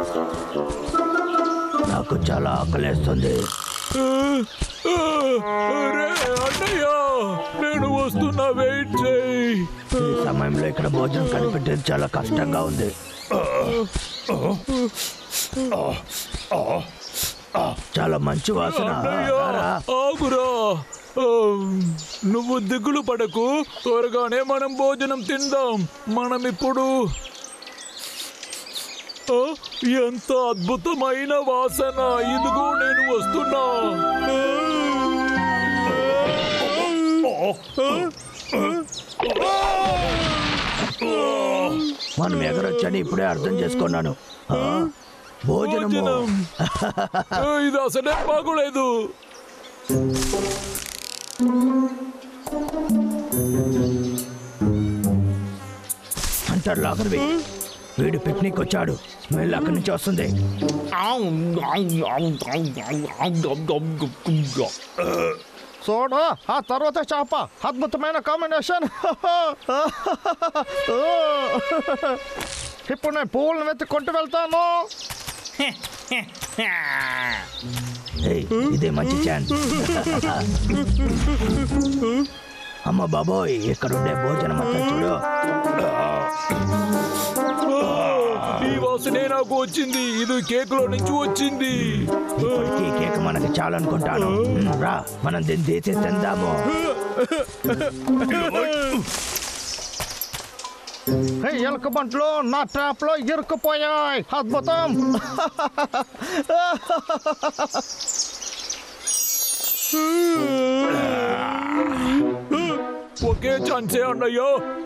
నాకు చాలా ఆకలేస్తుంది అరే అన్నయ్య నేను వస్తున్నా వెయిట్ చేయి ఈ సమయంలో ఇక్కడ భోజనం కనిపెట్టేది చాలా కష్టంగా ఉంది చాలా మంచి వాసన అన్నయ్య రారా. ఆగురా ఆ, నువ్వు దిగులు పడకు త్వరగానే మనం భోజనం తిందాం మనం ఇప్పుడు ఆ, ఎంత అద్భుతమైన వాసన ఇదిగో నేను వస్తున్నా మనం ఎగరొచ్చని ఇప్పుడే అర్థం చేసుకున్నాను ఆ, భోజనము భోజనం ఆ, ఇది అసలే బాగోలేదు అంటారు లాగర్వి వీడు పిక్నిక్ వచ్చాడు స్మెల్ అక్కడి నుంచి వస్తుంది చూడు ఆ తర్వాత చేప అద్భుతమైన కాంబినేషన్ ఇప్పుడు నేను పువ్వులను వెతుక్కుంటూ వెళ్తాను ఏయ్, ఇదే మంచి ఛాన్స్ అమ్మ బాబోయ్ ఇక్కడ ఉండే భోజనం అంతా చూడు ఈ వాసనే నాకు వచ్చింది ఇది కేక్ లో నుంచి వచ్చింది ఇప్పటికీ ఈ కేక్ మనకి చాలనుకుంటాను మ్, రా మనం దీన్ని తీసి తిందాము హే ఎలుక బంట్లు నా ట్రాప్ లో ఇరుక్కుపోయాయి అద్భుతం ఒకే ఛాన్సే అన్నయ్య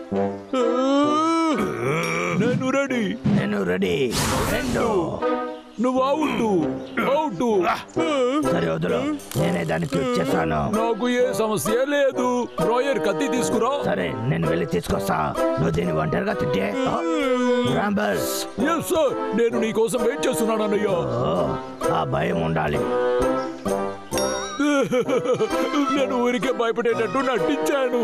నేను రెడీ నేను రెడీ రెండు నువ్వు అవుట్ అవుట్ సరే వదులు నేనే దాన్ని క్లిక్ చేస్తాను నాకు ఏ సమస్య లేదు రాయర్ కత్తి తీసుకురా సరే నేను వెళ్ళి తీసుకొస్తా నువ్వు దీన్ని ఒంటరిగా తిట్టే రాంబల్ ఎస్ సార్ నేను నీ కోసం వెయిట్ చేస్తున్నాను అన్నయ్య ఓ, ఆ భయం ఉండాలి నేను ఊరికే భయపడేటట్టు నటించాను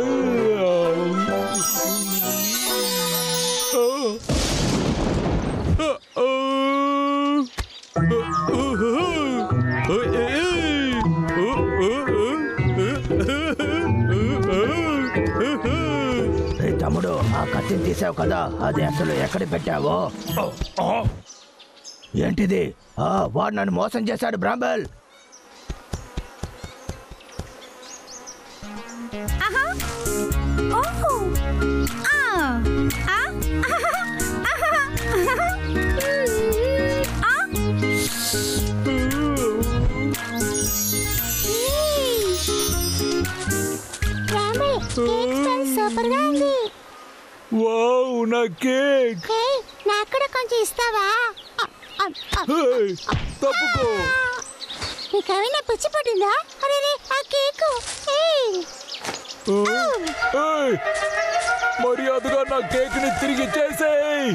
రే తమ్ముడు ఆ కత్తిని తీసావు కదా అది అసలు ఎక్కడ పెట్టావో ఏంటిది ఆ, వాడు నన్ను మోసం చేశాడు బ్రాంబల్ ఆహా ఓహో ఆ ఆ ఆహా ఆ రామల్ కేక్ స్మెల్ సూపర్ గా ఉంది వావ్ నా కేక్ హే నాకు కూడా కొంచెం ఇస్తావా అ, అ, అ. హేయ్, తప్పుకో నీకేమైనా పిచ్చి పట్టిందా అరే రే, ఆ కేకు ఏయ్ ఏయ్, మర్యాదగా నా కేక్ ని తిరిగి చేసేయ్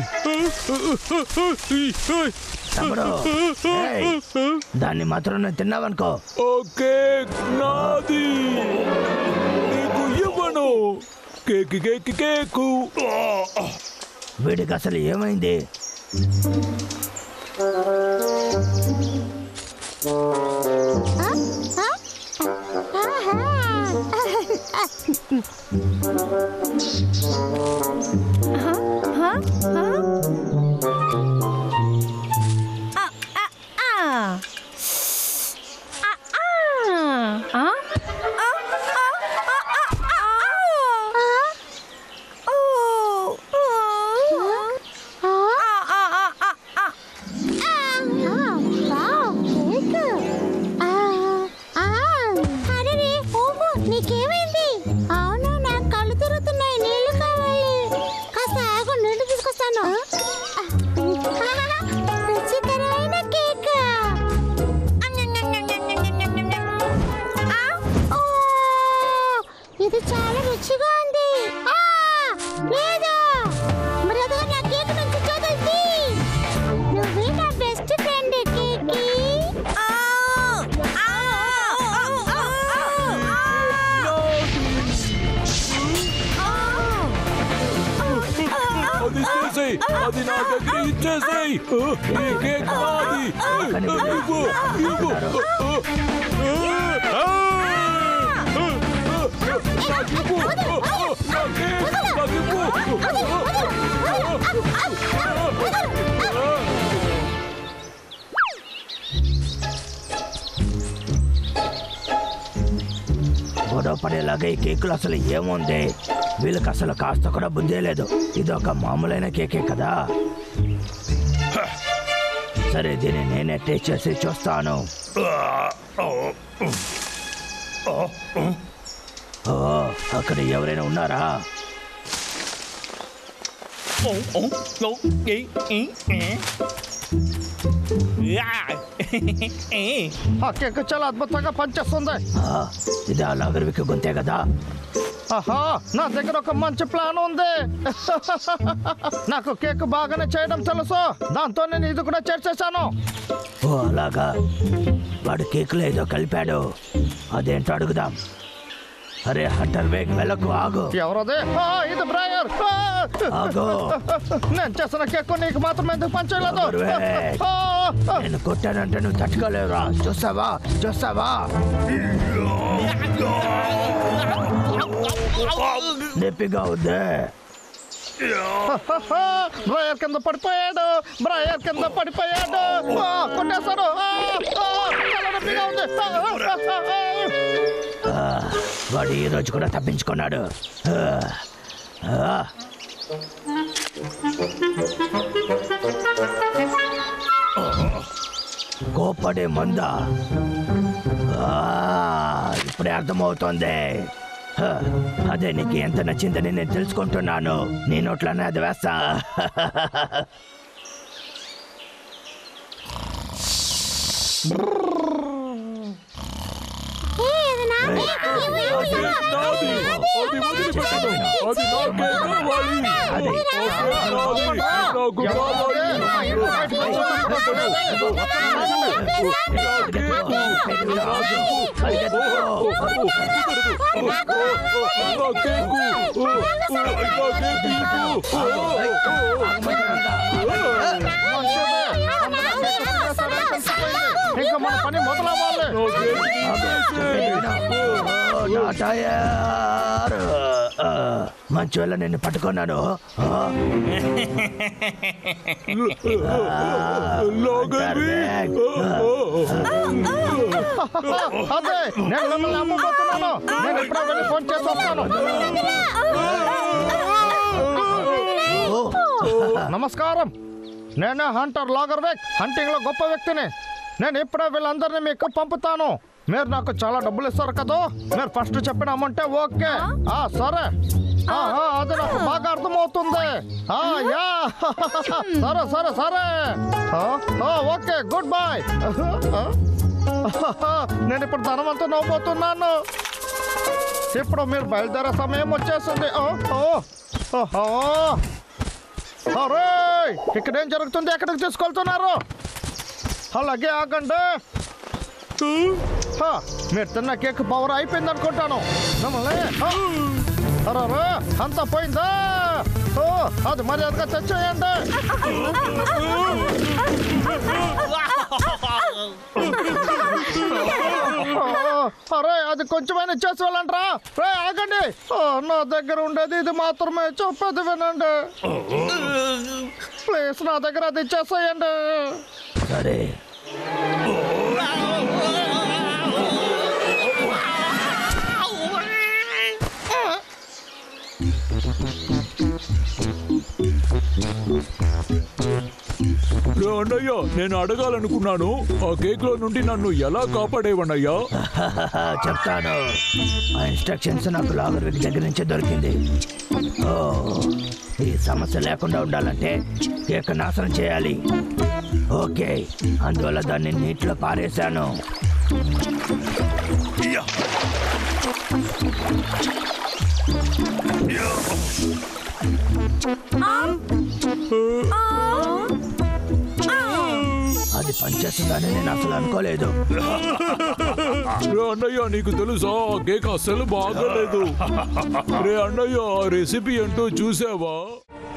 తమ్ముడు ఏయ్, దాన్ని మాత్రం నువ్వు తిన్నావనుకో ఓ కేక్ నాది నీకు ఇవ్వను కేక్ కేక్ కేకు వీడికి అసలు ఏమైంది ఆ, ఆ, ఆహా. హా హా ఆ ఆ ఆ ఆ ఆ ఆ ఆ ఆ ఓ ఓ ఆ, ఆ ఆ ఆ ఆ ఆ, వావ్, కేకు. ఆ, ఆ. అరెరే, ఓహో, నీకేమైంది అవును నాకు కళ్ళు తిరుగుతున్నాయి నీళ్లు కావాలి ఇచ్చేసేయ్ అది నా దగ్గర ఇచ్చేసేయ్ ఈ కేక్ నాది ఇవ్వు ఇవ్వు నాకు ఇవ్వు. నా కేక్ నాకు ఇవ్వు. గొడవ పడేలాగా ఈ కేకులు అసలు ఏముంది వీళ్ళకి అసలు కాస్త కూడా బుద్ధే లేదు ఇది ఒక మామూలైన కేకే కదా హ. సరే దీన్ని నేనే టేస్ట్ చేసి చూస్తాను ఓ అక్కడ ఎవరైనా ఉన్నారా ఆ కేక్ చాలా అద్భుతంగా పనిచేస్తుంది ఆ, ఇది ఆ లాగర్విక గొంతే కదా ఆహా నా దగ్గర ఒక మంచి ప్లాన్ ఉంది నాకు కేక్ బాగానే చేయడం తెలుసు దాంతో నేను ఇది కూడా చేర్చేశాను ఓ అలాగా వాడు కేకులో ఏదో కలిపాడు అదేంటో అడుగుదాం అరే హంటర్ వేగ్ వెళ్ళకు ఆగు ఎవరది ఆ, ఇది బ్రయర్ ఆ! ఆగు నేను చేసిన కేక్ నీకు మాత్రం ఎందుకు పంచలేదు పర్వాలేదు. ఆ, ఆ, నేను కొట్టానంటే నువ్వు తట్టుకోలేవురా చూస్తావా చూస్తావా నొప్పిగా ఉంది బ్రయర్ కింద పడిపోయాడు బ్రయర్ కింద పడిపోయాడు ఆ, కొట్టేశాడు ఆ, ఆ, చాలా నొప్పిగా ఉంది ఆ, ఆ, ఆ, ఆ. ఆ, వాడు ఈ రోజు కూడా తప్పించుకున్నాడు ఆ, ఆ. కోపడే మందా ఆ, ఇప్పుడే అర్థమవుతోంది హ, అదే నీకు ఎంత నచ్చిందని నేను తెలుసుకుంటున్నాను నీ నోట్లోనే అది వేస్తా ఏ, ఇది నాదే. ఇవ్వు, ఇవ్వు, అది ఇవ్వు. నాది అది వదిలిపెట్టను అది నాకే కావాలి ఆ కేక్ నాది నాకు కావాలి ఆ, ఇంటి బయటకు వచ్చి ఇంకా మన పని మొదలవ్వాలి మంచి వల్ల నిన్ను పట్టుకున్నాను ఆ, అదే నేను మిమ్మల్ని అమ్మబోతున్నాను నేను ఇప్పుడే వెళ్ళి ఫోన్ చేసి వస్తాను ఓ, నమస్కారం నేను హంటర్ లాగర్వేక్ హంటింగ్ లో గొప్ప వ్యక్తిని నేను ఇప్పుడే వీళ్ళందరినీ మీకు పంపుతాను మీరు నాకు చాలా డబ్బులు ఇస్తారు కదా మీరు ఫస్ట్ చెప్పిన అమ్మంటే ఓకే ఆ సరే ఆ, ఆ, అది నాకు బాగా అర్థమవుతుంది ఆ, యా సరే సరే సరే ఆ, ఆ, ఓకే గుడ్ బాయ్ నేను ఇప్పుడు ధనవంతుని అవబోతున్నాను ఇప్పుడు మీరు బయలుదేరే సమయం వచ్చేసింది ఓ, ఓ, ఓహో అరే ఇక్కడ ఏం జరుగుతుంది ఎక్కడికి తీసుకెళ్తున్నారు అలాగే ఆగండి హా, మీరు తిన్న కేక్ పవర్ అయిపోయింది అనుకుంటాను మిమ్మల్ని హా. అరే అంతా పోయిందా ఓ అది మర్యాదగా తెచ్చేయండి ఓ, అరే అది కొంచెమైనా చేసి వెళ్ళండి రే ఆగండి ఓ, నా దగ్గర ఉండేది ఇది మాత్రమే చెప్పేది వినండి ప్లీజ్ నా దగ్గర అది ఇచ్చేసేయండి సరే రే అన్నయ్య నేను అడగాలనుకున్నాను ఆ కేక్ లో నుండి నన్ను ఎలా కాపాడేవన్నయ్యా చెప్తాను ఆ ఇన్స్ట్రక్షన్స్ నాకు లాగర్ దగ్గర నుంచి దొరికింది ఓ ఈ సమస్య లేకుండా ఉండాలంటే కేక్ నాశనం చేయాలి ఓకే అందువల్ల దాన్ని నీటిలో పారేశాను అది పనిచేస్తుందని నేను అసలు అనుకోలేదు రే అన్నయ్య నీకు తెలుసా ఆ కేక్ అస్సలు బాగలేదు రే అన్నయ్య ఆ రెసిపీ ఏంటో చూసావా